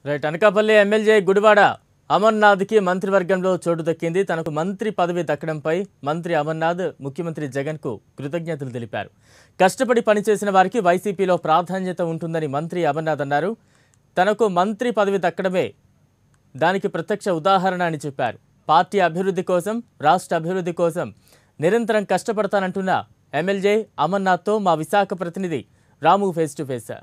right Anakapalli MLA Gudivada అమర్నాథ్కి మంత్రివర్గంలో చోటు దక్కింది తనకు మంత్రి పదవి దక్కడంపై మంత్రి అమర్నాథ్ ముఖ్యమంత్రి జగన్కు కృతజ్ఞతలు తెలిపారు కష్టపడి పనిచేసిన వారికి వైసీపీలో ప్రాధాన్యత ఉంటుందని మంత్రి అమర్నాథ్ అన్నారు తనకు మంత్రి పదవి దక్కడమే దానికి ప్రత్యక్ష ఉదాహరణ అని చెప్పారు పార్టీ అభివృద్ధి కోసం రాష్ట్ర అభివృద్ధి కోసం నిరంతరం కష్టపడతానంటున్న ఎమ్మెల్యే అమర్నాథ్తో మా విశాఖ ప్రతినిధి రాము ఫేస్ టు ఫేస్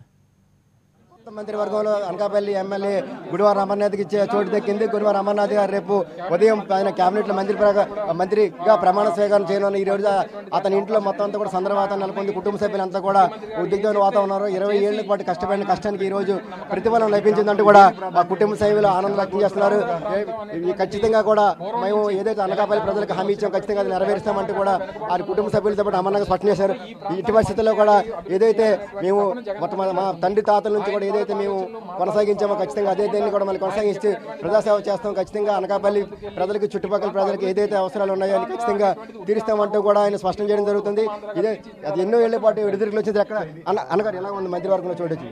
కొత్త మంత్రివర్గంలో అనకాపల్లి ఎమ్మెల్యే గుడివార అమర్నాథ్కి ఇచ్చే చోటు దక్కింది గుడివార అమర్నాథ్ గారు రేపు ఉదయం ఆయన కేబినెట్లో మంత్రి ప్రగా- మంత్రిగా ప్రమాణ స్వీకారం చేయనున్న ఈ రోజు అతని ఇంట్లో మొత్తం అంతా కూడా సందర్భ వాతావరణం నెలకొంది కుటుంబ సభ్యులంతా కూడా ఉద్యోగ వాతావరణం ఇరవై ఏళ్ల పాటు కష్టపడిన కష్టానికి ఈ రోజు ప్రతిఫలం లభించిందంటూ కూడా ఆ కుటుంబ సభ్యులు ఆనందం వ్యక్తం చేస్తున్నారు ఏ- ఈ ఖచ్చితంగా కూడా మేము ఏదైతే అనకాపల్లి ప్రజలకు హామీ ఇచ్చాం ఖచ్చితంగా అది నెరవేరుస్తామంటూ కూడా వారి కుటుంబ సభ్యులతో పాటు అమర్నాథ్ స్పష్టం చేశారు ఇటు పరిస్థితుల్లో కూడా ఏదైతే మేము మొట్టమొదటి మా తండ్రి తాతల నుంచి కూడా ఏదైతే మేము కొనసాగించామో ఖచ్చితంగా అదే దీన్ని కూడా మళ్ళీ కొనసాగిస్తూ ప్రజాసేవ చేస్తాం ఖచ్చితంగా అనకాపల్లి ప్రజలకు చుట్టుపక్కల ప్రజలకు ఏదైతే అవసరాలు ఉన్నాయో అని ఖచ్చితంగా తీరుస్తామంటూ కూడా ఆయన స్పష్టం చేయడం జరుగుతుంది ఇదే అది ఎన్నో ఏళ్ల పాటు విడుదలకు వచ్చింది అక్కడ అన్న అన్నగారు ఎలా ఉంది మంత్రివర్గంలో చూడొచ్చు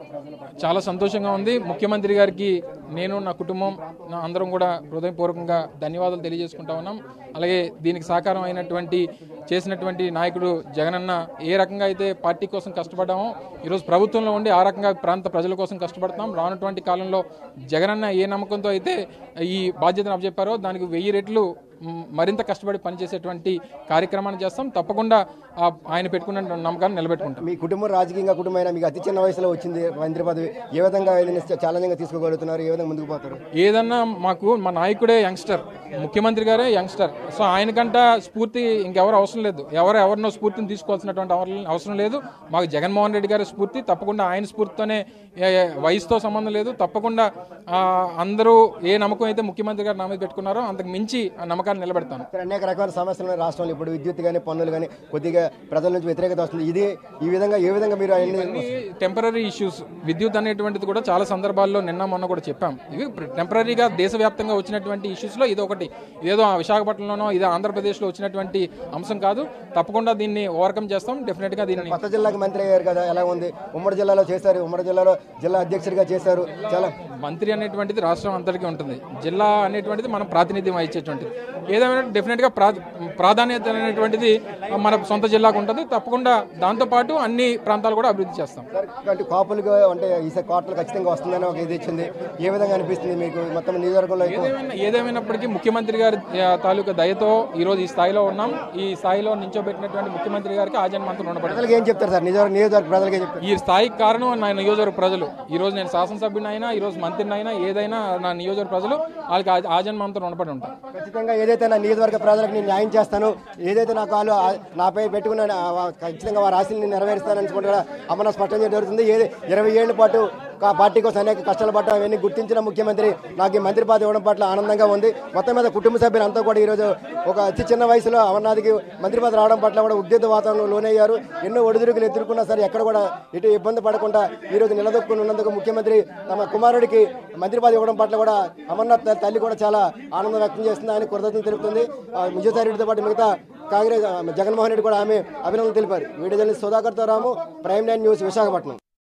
చాలా సంతోషంగా ఉంది ముఖ్యమంత్రి గారికి నేను నా కుటుంబం నా అందరం కూడా హృదయపూర్వకంగా ధన్యవాదాలు తెలియజేసుకుంటా ఉన్నాం అలాగే దీనికి సహకారం అయినటువంటి చేసినటువంటి నాయకుడు జగనన్న ఏ రకంగా అయితే పార్టీ కోసం కష్టపడ్డామో ఈరోజు ప్రభుత్వంలో ఉండి ఆ రకంగా ప్రాంత ప్రజల కోసం కష్టపడతాం రానటువంటి కాలంలో జగనన్న ఏ నమ్మకంతో అయితే ఈ బాధ్యతను అప్పచెప్పారో దానికి వెయ్యి రెట్లు మ్, మరింత కష్టపడి పనిచేసేటువంటి కార్యక్రమాన్ని చేస్తాం తప్పకుండా ఆ ఆయన పెట్టుకున్న నమ్మకాన్ని నిలబెట్టుకుంటాం మీ కుటుంబం రాజకీయంగా కుటుంబమైన మీకు అతి చిన్న వయసులో వచ్చింది మంత్రి పదవి ఏ విధంగా ఏదైనా ఛాలెంజ్గా తీసుకోగలుగుతున్నారు ఏ విధంగా ముందుకు పోతారు ఏదన్నా మాకు మా నాయకుడే యంగ్స్టర్ ముఖ్యమంత్రి గారే యంగ్స్టర్ సో ఆయనకంట స్ఫూర్తి ఇంకెవరు అవసరం లేదు ఎవరు ఎవరినో స్ఫూర్తిని తీసుకోవాల్సినటువంటి అవసరం- అవసరం లేదు మాకు జగన్మోహన్ రెడ్డి గారి స్ఫూర్తి తప్పకుండా ఆయన స్ఫూర్తితోనే ఏ- ఏ వయసుతో సంబంధం లేదు తప్పకుండా ఆ, అందరూ ఏ నమ్మకం అయితే ముఖ్యమంత్రి గారు నా మీద పెట్టుకున్నారో అంతకు మించి ఆ నమ్మకాన్ని నిలబెడతాను ఇక్కడ అనేక రకాల సమస్యలు ఉన్నాయి రాష్ట్రంలో ఇప్పుడు విద్యుత్ కానీ పన్నులు కానీ కొద్దిగా ప్రజల నుంచి వ్యతిరేకత వస్తుంది ఇది ఈ విధంగా ఏ విధంగా మీరు ఆయన్ని టెంపరీ ఇష్యూస్ విద్యుత్ అనేటువంటిది కూడా చాలా సందర్భాల్లో నిన్న మొన్న కూడా చెప్పాం ఇవి టెంపరీగా దేశవ్యాప్తంగా వచ్చినటువంటి ఇష్యూస్లో ఇది ఒకటి ఇదేదో ఆ విశాఖపట్నంలోనో ఇది ఆంధ్రప్రదేశ్లో వచ్చినటువంటి అంశం కాదు తప్పకుండా దీన్ని ఓవర్కమ్ చేస్తాం డెఫినెట్గా దీన్ని కొత్త జిల్లాకి మంత్రి అయ్యారు కదా ఎలా ఉంది ఉమ్మడి జిల్లాలో చేశారు ఉమ్మడి జిల్లాలో జిల్లా అధ్యక్షుడిగా చేశారు చాలా మంత్రి అనేటువంటిది రాష్ట్రం అంతటికీ ఉంటుంది జిల్లా అనేటువంటిది మనం ప్రాతినిధ్యం వహించేటువంటిది ఏదేమైనా డెఫినెట్గా ప్రా ప్రాధాన్యత అనేటువంటిది మన సొంత జిల్లాకు ఉంటుంది తప్పకుండా దాంతోపాటు అన్ని ప్రాంతాలు కూడా అభివృద్ధి చేస్తాం అంటే కాపులుగా అంటే ఈసారి కోటలు ఖచ్చితంగా వస్తుందని ఒక ఇది ఇచ్చింది ఏ విధంగా అనిపిస్తుంది మీకు మొత్తం నియోజకవర్గంలో ఎక్కువ ఏదేమైనా ఏదేమైనప్పటికీ ముఖ్యమంత్రి గారి ఆ, తాలూకా దయతో ఈ రోజు ఈ స్థాయిలో ఉన్నాం ఈ స్థాయిలో నించోబెట్టినటువంటి ముఖ్యమంత్రి గారికి ఆజన్మంతం రుణపడి ప్రజలకు ఏం చెప్తారు సార్ నియోజక నియోజకవర్గ ప్రజలకు ఏం చెప్తారు ఈ స్థాయికి కారణం నా నియోజకవర్గ ప్రజలు ఈ రోజు నేను శాసనసభ్యుని అయినా ఈ రోజు మంత్రిని అయినా ఏదైనా నా నియోజకవర్గ ప్రజలు వాళ్ళకి ఆ- ఆజన్మంతం రుణపడి ఉంటారు ఖచ్చితంగా ఏదైతే నా నియోజకవర్గ ప్రజలకు నేను న్యాయం చేస్తాను ఏదైతే నా కాలు ఆ- నాపై పెట్టుకున్న ఆ- ఆ- ఖచ్చితంగా వారి ఆశల్ని నెరవేరుస్తానని కూడా అమర స్పష్టం చేయడం జరుగుతుంది ఏది ఇరవై ఏళ్ల పాటు కా- పార్టీ కోసం అనేక కష్టాలు పడ్డం అవన్నీ గుర్తించిన ముఖ్యమంత్రి నాకు ఈ మంత్రి పదవి ఇవ్వడం పట్ల ఆనందంగా ఉంది మొత్తం మీద కుటుంబ సభ్యులంతా కూడా ఈరోజు ఒక అతి చిన్న వయసులో అమర్నాథ్కి మంత్రి పదవి రావడం పట్ల కూడా ఉద్యోగ వాతావరణంలో లోనయ్యారు ఎన్నో ఒడిదుడుకులు ఎదుర్కొన్నా సరే ఎక్కడ కూడా ఎటు ఇబ్బంది పడకుండా ఈ రోజు నిలదొక్కుని ఉన్నందుకు ముఖ్యమంత్రి తమ కుమారుడికి మంత్రి పదవి ఇవ్వడం పట్ల కూడా అమర్నాథ్ త- తల్లి కూడా చాలా ఆనందం వ్యక్తం చేస్తుంది ఆయన కృతజ్ఞతలు తెలుపుతుంది ఆ, విజయసాయి రెడ్డితో పాటు మిగతా కాంగ్రెస్ ఆ, జగన్మోహన్ రెడ్డి కూడా ఆమె అభినందనలు తెలిపారు వీడియో జర్నలిస్ట్ సుధాకర్తో Ramu prime nine news Visakhapatnam